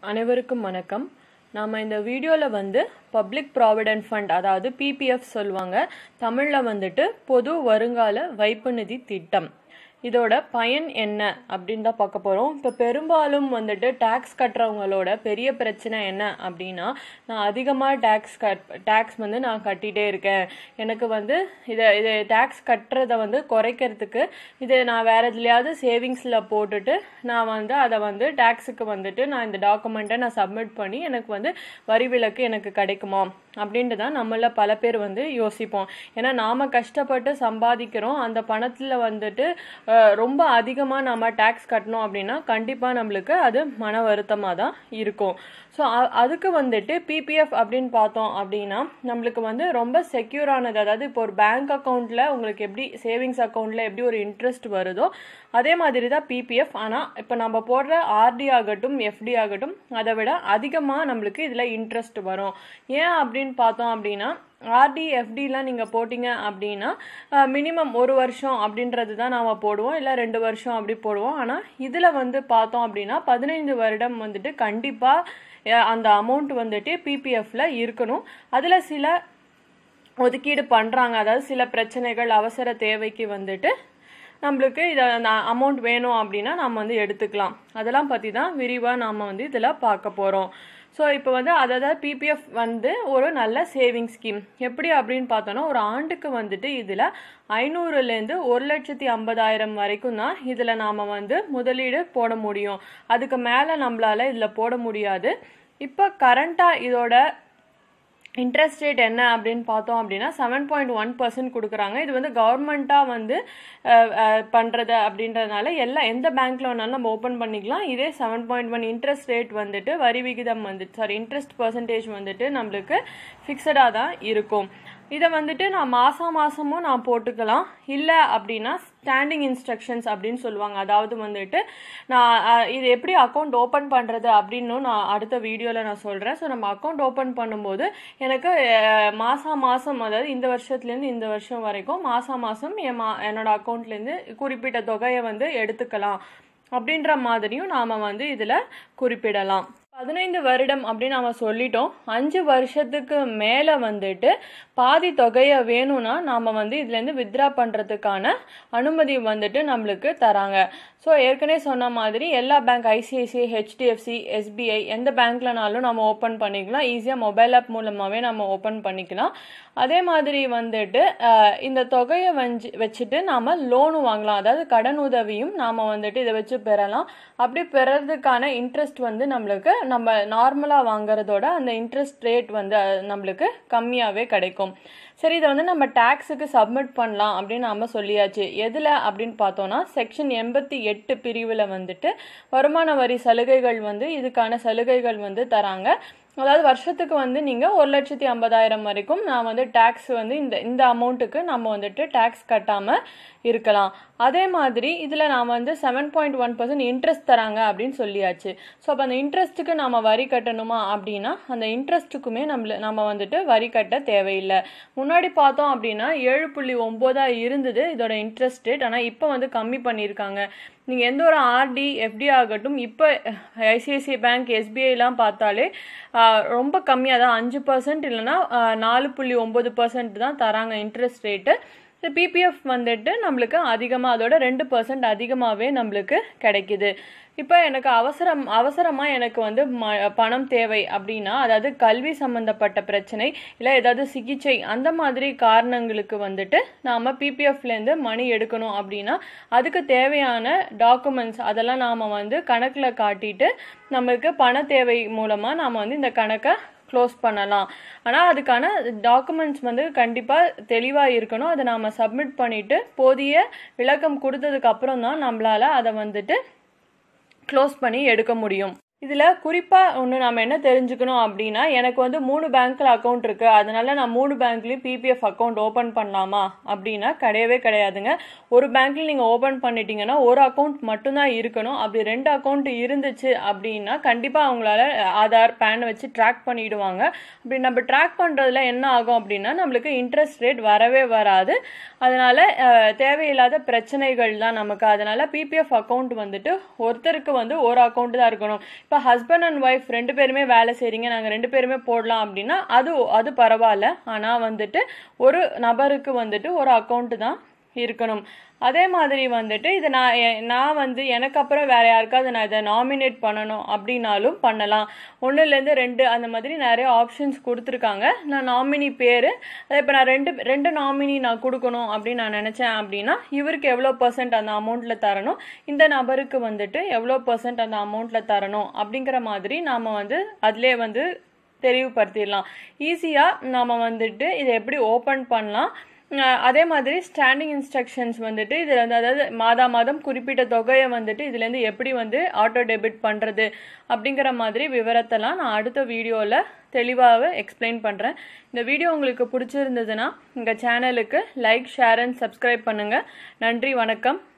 அனைவருக்கும் வணக்கம் நாம் இந்த வீடியோவில் வந்து பப்ளிக் ப்ராவிடென்ட் ஃபண்ட் அதாவது பிபிஎஃப் சொல்லுவாங்க தமிழில் வந்துட்டு பொது வருங்கால வைப்பு நிதி திட்டம் இதோட பயன் என்ன அப்படின்னு தான் பார்க்க போகிறோம் இப்போ பெரும்பாலும் வந்துட்டு டேக்ஸ் கட்டுறவங்களோட பெரிய பிரச்சனை என்ன அப்படின்னா நான் அதிகமாக டேக்ஸ் கட் டேக்ஸ் வந்து நான் கட்டிகிட்டே இருக்கேன் எனக்கு வந்து இதை இதை டேக்ஸ் கட்டுறதை வந்து குறைக்கிறதுக்கு இது நான் வேறு எதுலையாவது சேவிங்ஸில் போட்டுட்டு நான் வந்து அதை வந்து டேக்ஸுக்கு வந்துட்டு நான் இந்த டாக்குமெண்ட்டை நான் சப்மிட் பண்ணி எனக்கு வந்து வரி விலக்கு எனக்கு கிடைக்குமா அப்படின்ட்டு தான் நம்மள பல பேர் வந்து யோசிப்போம் ஏன்னா நாம் கஷ்டப்பட்டு சம்பாதிக்கிறோம் அந்த பணத்தில் வந்துட்டு அஹ், ரொம்ப அதிகமாக நம்ம டேக்ஸ் கட்டணும் அப்படின்னா கண்டிப்பாக நம்மளுக்கு அது மன வருத்தமாக தான் இருக்கும் ஸோ அதுக்கு வந்துட்டு பிபிஎஃப் அப்படின்னு பார்த்தோம் அப்படின்னா நம்மளுக்கு வந்து ரொம்ப செக்யூரானது அதாவது இப்போ ஒரு பேங்க் அக்கௌண்ட்டில் உங்களுக்கு எப்படி சேவிங்ஸ் அக்கௌண்ட்டில் எப்படி ஒரு இன்ட்ரெஸ்ட் வருதோ அதே மாதிரி தான் பிபிஎஃப் ஆனால் இப்போ நம்ம போடுற ஆர்டி ஆகட்டும் எஃப்டி ஆகட்டும் அதை விட அதிகமாக நம்மளுக்கு இதில் இன்ட்ரெஸ்ட் வரும் ஏன் அப்படின்னு பார்த்தோம் அப்படின்னா ஆர்டி எஃப்டிலாம் நீங்கள் போட்டிங்க அப்படின்னா மினிமம் ஒரு வருஷம் அப்படின்றது தான் நாம் போடுவோம் இல்லை ரெண்டு வருஷம் அப்படி போடுவோம் ஆனால் இதில் வந்து பார்த்தோம் அப்படின்னா பதினைந்து வருடம் வந்துட்டு கண்டிப்பாக அந்த அமௌண்ட் வந்துட்டு பிபிஎஃப்ல இருக்கணும் அதில் சில ஒதுக்கீடு பண்ணுறாங்க அதாவது சில பிரச்சனைகள் அவசர தேவைக்கு வந்துட்டு நம்மளுக்கு இதை அந்த அமௌண்ட் வேணும் அப்படின்னா நம்ம வந்து எடுத்துக்கலாம் அதெல்லாம் பற்றி தான் விரிவாக நாம் வந்து இதில் பார்க்க போகிறோம் ஸோ இப்போ வந்து அதாவது பிபிஎஃப் வந்து ஒரு நல்ல சேவிங் ஸ்கீம் எப்படி அப்படின்னு பார்த்தோன்னா ஒரு ஆண்டுக்கு வந்துட்டு இதில் ஐநூறுலேருந்து ஒரு லட்சத்தி ஐம்பதாயிரம் வரைக்கும் தான் இதில் நாம் வந்து முதலீடு போட முடியும் அதுக்கு மேலே நம்மளால் இதில் போட முடியாது இப்போ கரண்ட்டாக இதோட இன்ட்ரெஸ்ட் ரேட் என்ன அப்படின்னு பார்த்தோம் அப்படின்னா செவன் பாயிண்ட் ஒன் பர்சன்ட் கொடுக்குறாங்க இது வந்து கவர்மெண்ட்டாக வந்து பண்ணுறது அப்படின்றதுனால எல்லா எந்த பேங்க்கில் வேணாலும் நம்ம ஓப்பன் பண்ணிக்கலாம் இதே seven point one interest rate வந்துட்டு வரி விகிதம் வந்துட்டு சாரி இன்ட்ரெஸ்ட் பர்சன்டேஜ் வந்துட்டு நம்மளுக்கு ஃபிக்ஸடாக தான் இருக்கும் இதை வந்துட்டு நான் மாதம் மாதமும் நான் போட்டுக்கலாம் இல்லை அப்படின்னா ஸ்டாண்டிங் இன்ஸ்ட்ரக்ஷன்ஸ் அப்படின்னு சொல்லுவாங்க அதாவது வந்துட்டு நான் அஹ், இது எப்படி அக்கௌண்ட் ஓப்பன் பண்ணுறது அப்படின்னு நான் அடுத்த வீடியோவில் நான் சொல்கிறேன் ஸோ நம்ம அக்கௌண்ட் ஓப்பன் பண்ணும்போது எனக்கு அஹ், மாசம் மாதம் அதாவது இந்த வருஷத்துலேருந்து இந்த வருஷம் வரைக்கும் மாதம் மாதம் என் மா என்னோட அக்கௌண்ட்லேருந்து குறிப்பிட்ட தொகையை வந்து எடுத்துக்கலாம் அப்படின்ற மாதிரியும் நாம் வந்து இதில் குறிப்பிடலாம் பதினைந்து வருடம் அப்படின்னு நம்ம சொல்லிட்டோம் அஞ்சு வருஷத்துக்கு மேலே வந்துட்டு பாதி தொகையை வேணும்னா நாம் வந்து இதுலேருந்து வித்ரா பண்ணுறதுக்கான அனுமதி வந்துட்டு நம்மளுக்கு தராங்க ஸோ ஏற்கனவே சொன்ன மாதிரி எல்லா பேங்க் ஐசிஐசிஐ ஹெச்டிஎஃப்சி எஸ்பிஐ எந்த பேங்க்லனாலும் நம்ம ஓப்பன் பண்ணிக்கலாம் ஈஸியாக மொபைல் ஆப் மூலமாகவே நம்ம ஓப்பன் பண்ணிக்கலாம் அதே மாதிரி வந்துட்டு அஹ், இந்த தொகையை வஞ்சு வச்சுட்டு நாம் லோனும் வாங்கலாம் அதாவது கடன் உதவியும் நாம் வந்துட்டு இதை வச்சு பெறலாம் அப்படி பெறறதுக்கான இன்ட்ரெஸ்ட் வந்து நம்மளுக்கு நம்ம நார்மலாக வாங்குறதோட அந்த இன்ட்ரெஸ்ட் ரேட் வந்து அஹ், நம்மளுக்கு கம்மியாகவே கிடைக்கும் சரி இதை வந்து நம்ம டேக்ஸுக்கு சப்மிட் பண்ணலாம் அப்படின்னு நம்ம சொல்லியாச்சு எதில் அப்படின்னு பார்த்தோன்னா செக்ஷன் எண்பத்தி எட்டு பிரிவில் வந்துட்டு வருமான வரி சலுகைகள் வந்து இதுக்கான சலுகைகள் வந்து தராங்க அதாவது வருஷத்துக்கு வந்து நீங்கள் ஒரு லட்சத்தி ஐம்பதாயிரம் வரைக்கும் நான் வந்து டேக்ஸ் வந்து இந்த இந்த அமௌண்ட்டுக்கு நம்ம வந்துட்டு டேக்ஸ் கட்டாமல் இருக்கலாம் அதே மாதிரி இதில் நாம் வந்து seven point one percent interest தராங்க அப்படின்னு சொல்லியாச்சு ஸோ அப்போ அந்த இன்ட்ரெஸ்ட்டுக்கு நம்ம வரி கட்டணுமா அப்படின்னா அந்த இன்ட்ரெஸ்ட்டுக்குமே நம்மள நம்ம வந்துட்டு வரி கட்ட தேவையில்லை முன்னாடி பார்த்தோம் அப்படின்னா ஏழு புள்ளி ஒம்போதா இருந்தது இதோட இன்ட்ரெஸ்ட் ரேட் ஆனால் இப்போ வந்து கம்மி பண்ணியிருக்காங்க நீங்கள் எந்த ஒரு ஆர்டி எஃப்டி ஆகட்டும் இப்போ ஐசிஐசிஐ பேங்க் எஸ்பிஐலாம் பார்த்தாலே ஆஹ், ரொம்ப கம்மியாக தான் அஞ்சு பர்சன்ட் இல்லைன்னா ஆஹ், நாலு புள்ளி ஒம்பது பர்சன்ட் தான் தராங்க இன்ட்ரெஸ்ட் ரேட்டு இந்த பிபிஎஃப் வந்துட்டு நம்மளுக்கு அதிகமாக அதோட ரெண்டு பர்சன்ட் அதிகமாகவே நம்மளுக்கு கிடைக்குது இப்போ எனக்கு அவசரம் அவசரமாக எனக்கு வந்து ம பணம் தேவை அப்படின்னா அதாவது கல்வி சம்மந்தப்பட்ட பிரச்சனை இல்லை ஏதாவது சிகிச்சை அந்த மாதிரி காரணங்களுக்கு வந்துட்டு நாம் பிபிஎஃப்லேருந்து மணி எடுக்கணும் அப்படின்னா அதுக்கு தேவையான டாக்குமெண்ட்ஸ் அதெல்லாம் நாம் வந்து கணக்கில் காட்டிட்டு நமக்கு பண தேவை மூலமாக நாம் வந்து இந்த கணக்கை க்ளோஸ் பண்ணலாம் ஆனால் அதுக்கான டாக்குமெண்ட்ஸ் வந்து கண்டிப்பாக தெளிவாக இருக்கணும் அதை நாம் சப்மிட் பண்ணிவிட்டு போதிய விளக்கம் கொடுத்ததுக்கு அப்புறம் தான் நம்மளால் அதை வந்துட்டு க்ளோஸ் பண்ணி எடுக்க முடியும் இதில் குறிப்பாக ஒன்று நம்ம என்ன தெரிஞ்சுக்கணும் அப்படின்னா எனக்கு வந்து மூணு பேங்க்கில் அக்கௌண்ட் இருக்குது அதனால நான் மூணு பேங்க்லேயும் பிபிஎஃப் அக்கௌண்ட் ஓப்பன் பண்ணலாமா அப்படின்னா கிடையவே கிடையாதுங்க ஒரு பேங்க்கில் நீங்கள் ஓப்பன் பண்ணிட்டீங்கன்னா ஒரு அக்கௌண்ட் மட்டும்தான் இருக்கணும் அப்படி ரெண்டு அக்கௌண்ட் இருந்துச்சு அப்படின்னா கண்டிப்பாக அவங்களால ஆதார் பேன் வச்சு ட்ராக் பண்ணிடுவாங்க அப்படி நம்ம ட்ராக் பண்ணுறதுல என்ன ஆகும் அப்படின்னா நம்மளுக்கு இன்ட்ரெஸ்ட் ரேட் வரவே வராது அதனால அஹ், தேவையில்லாத பிரச்சனைகள் தான் நமக்கு அதனால பிபிஎஃப் அக்கௌண்ட் வந்துட்டு ஒருத்தருக்கு வந்து ஒரு அக்கௌண்ட் தான் இருக்கணும் இப்போ ஹஸ்பண்ட் அண்ட் ஒய்ஃப் ரெண்டு பேருமே வேலை செய்கிறீங்க நாங்கள் ரெண்டு பேருமே போடலாம் அப்படின்னா அது அது பரவாயில்ல ஆனால் வந்துட்டு ஒரு நபருக்கு வந்துட்டு ஒரு அக்கௌண்ட்டு தான் இருக்கணும் அதே மாதிரி வந்துட்டு இது நான் எ- நான் வந்து எனக்கு அப்புறம் வேற யாருக்காவது நான் இதை நாமினேட் பண்ணணும் அப்படின்னாலும் பண்ணலாம் ஒன்றுலேருந்து ரெண்டு அந்த மாதிரி நிறைய ஆப்ஷன்ஸ் கொடுத்துருக்காங்க நான் நாமினி பேர் அதை இப்போ நான் ரெண்டு ரெண்டு நாமினி நான் கொடுக்கணும் அப்படின்னு நான் நினச்சேன் அப்படின்னா இவருக்கு எவ்வளோ பர்சன்ட் அந்த அமௌண்ட்டில் தரணும் இந்த நபருக்கு வந்துட்டு எவ்வளோ பர்சன்ட் அந்த அமௌண்ட்டில் தரணும் அப்படிங்கிற மாதிரி நாம் வந்து அதிலே வந்து தெரிவுபடுத்திடலாம் ஈஸியாக நாம் வந்துட்டு இதை எப்படி ஓப்பன் பண்ணலாம் அஹ் அதே மாதிரி ஸ்டாண்டிங் இன்ஸ்ட்ரக்ஷன்ஸ் வந்துட்டு இதில் வந்து அதாவது மாதா மாதம் குறிப்பிட்ட தொகையை வந்துட்டு இதுலேருந்து எப்படி வந்து ஆட்டோ டெபிட் பண்ணுறது அப்படிங்கிற மாதிரி விவரத்தெல்லாம் நான் அடுத்த வீடியோவில் தெளிவாக எக்ஸ்பிளைன் பண்ணுறேன் இந்த வீடியோ உங்களுக்கு பிடிச்சிருந்ததுன்னா எங்கள் சேனலுக்கு லைக் ஷேர் அண்ட் சப்ஸ்கிரைப் பண்ணுங்கள் நன்றி வணக்கம்